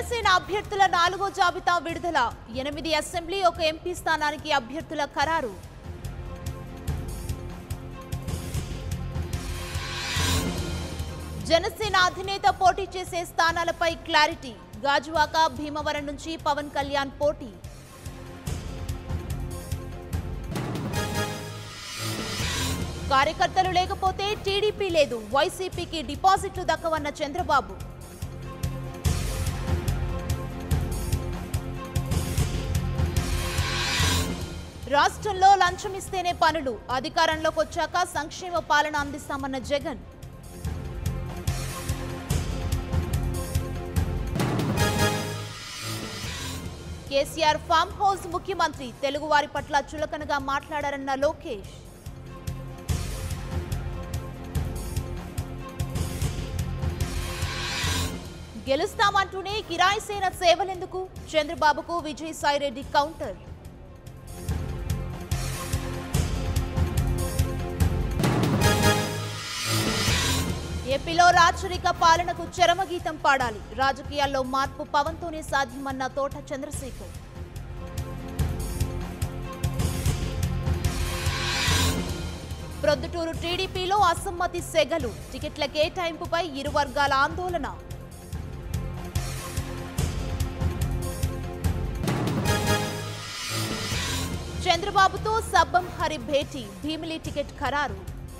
జనసేన అభ్యర్థుల నాలుగో జాబితా విడుదల ఎనిమిది అసెంబ్లీ ఒక ఎంపీ స్థానానికి అభ్యర్థుల ఖరారు జనసేన అధినేత పోటీ చేసే స్థానాలపై క్లారిటీ గాజువాక భీమవరం నుంచి పవన్ కళ్యాణ్ పోటీ కార్యకర్తలు లేకపోతే టీడీపీ లేదు వైసీపీకి డిపాజిట్లు దక్కవన్న చంద్రబాబు రాష్ట్రంలో లంచం ఇస్తేనే పనులు అధికారంలోకి వచ్చాక సంక్షేమ పాలన అందిస్తామన్న జగన్ కేసీఆర్ ఫామ్ హౌస్ ముఖ్యమంత్రి తెలుగువారి పట్ల చులకనగా మాట్లాడారన్న లోకేష్ గెలుస్తామంటూనే కిరాయి సేన సేవలెందుకు చంద్రబాబుకు విజయసాయిరెడ్డి కౌంటర్ ఏపీలో రాచరిక పాలనకు చరమగీతం పాడాలి రాజకీయాల్లో మార్పు పవన్తోనే సాధ్యమన్న తోట చంద్రశేఖర్ ప్రొద్దుటూరు టీడీపీలో అసమ్మతి సెగలు టికెట్ల కేటాయింపుపై ఇరు వర్గాల ఆందోళన చంద్రబాబుతో సబ్బం హరి భేటీ భీమిలి టికెట్ ఖరారు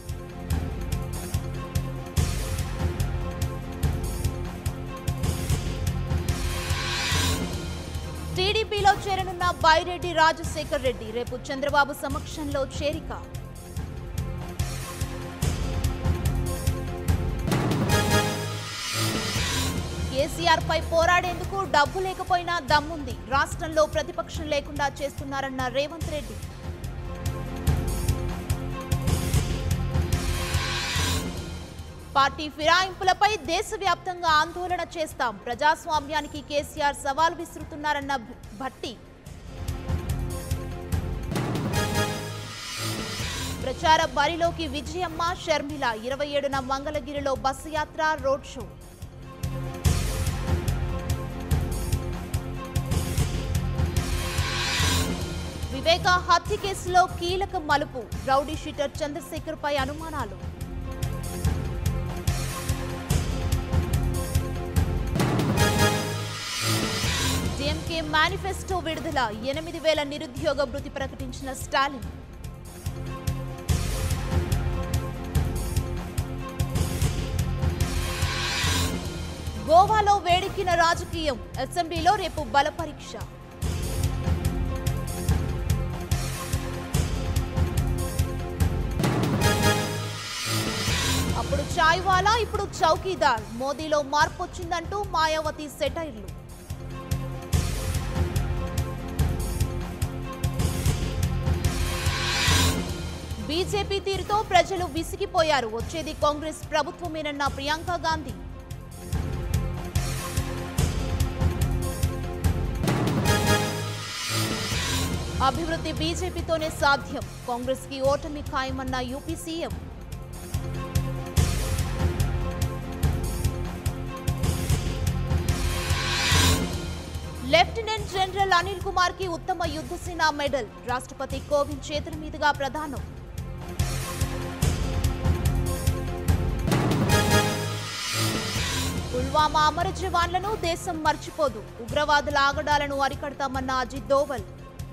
టీడీపీలో చేరనున్న బైరెడ్డి రాజశేఖర్ రెడ్డి రేపు చంద్రబాబు సమక్షంలో చేరిక కేసీఆర్ పై పోరాడేందుకు డబ్బు లేకపోయినా దమ్ముంది రాష్ట్రంలో ప్రతిపక్షం లేకుండా చేస్తున్నారన్న రేవంత్ రెడ్డి పార్టీ ఫిరాయింపులపై దేశవ్యాప్తంగా ఆందోళన చేస్తాం ప్రజాస్వామ్యానికి కేసీఆర్ సవాల్ విసురుతున్నారన్న భ- భట్టి ప్రచార బరిలోకి విజయమ్మ షర్మిల ఇరవై ఏడున మంగళగిరిలో బస్సు యాత్ర రోడ్ షో వివేక హత్య కేసులో కీలక మలుపు రౌడీ షీటర్ చంద్రశేఖర్ పై అనుమానాలు డిఎంకే మేనిఫెస్టో విడుదల ఎనిమిది వేల నిరుద్యోగ భృతి ప్రకటించిన స్టాలిన్ గోవాలో వేడెక్కిన రాజకీయం అసెంబ్లీలో రేపు బల పరీక్ష అప్పుడు చాయ్ వాలా ఇప్పుడు చౌకీదార్ మోదీలో మార్పు వచ్చిందంటూ మాయావతి సెటైర్లు బీజేపీ తీరుతో ప్రజలు విసిగిపోయారు వచ్చేది కాంగ్రెస్ ప్రభుత్వమేనన్న ప్రియాంక గాంధీ అభివృద్ధి బీజేపీతోనే సాధ్యం కాంగ్రెస్ కి ఓటమి ఖాయమన్న UP CM lieutenant general Anil Kumar కి ఉత్తమ యుద్ధసేన మెడల్ రాష్ట్రపతి కోవింద్ చేతుల మీదుగా ప్రదానం పుల్వామా అమర జవాన్లను దేశం మర్చిపోదు ఉగ్రవాదుల ఆగడాలను అరికడతామన్న అజిత్ దోవల్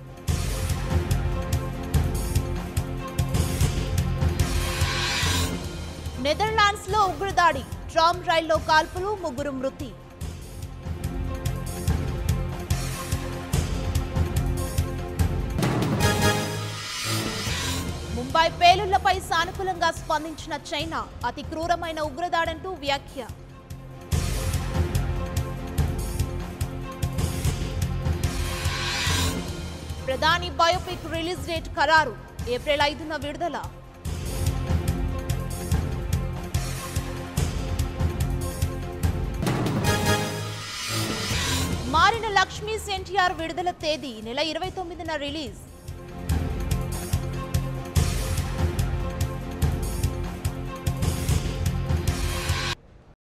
నెదర్లాండ్స్ లో ఉగ్రదాడి ట్రామ్ రైల్లో కాల్పులు ముగ్గురు మృతి ముంబై పేలుళ్లపై సానుకూలంగా స్పందించిన చైనా అతి క్రూరమైన ఉగ్రదాడంటూ వ్యాఖ్య ప్రధాని బయోపిక్ రిలీజ్ డేట్ ఖరారు ఏప్రిల్ ఐదున విడుదల మారిన లక్ష్మీ ఎన్టీఆర్ విడుదల తేదీ నెల ఇరవై తొమ్మిదిన రిలీజ్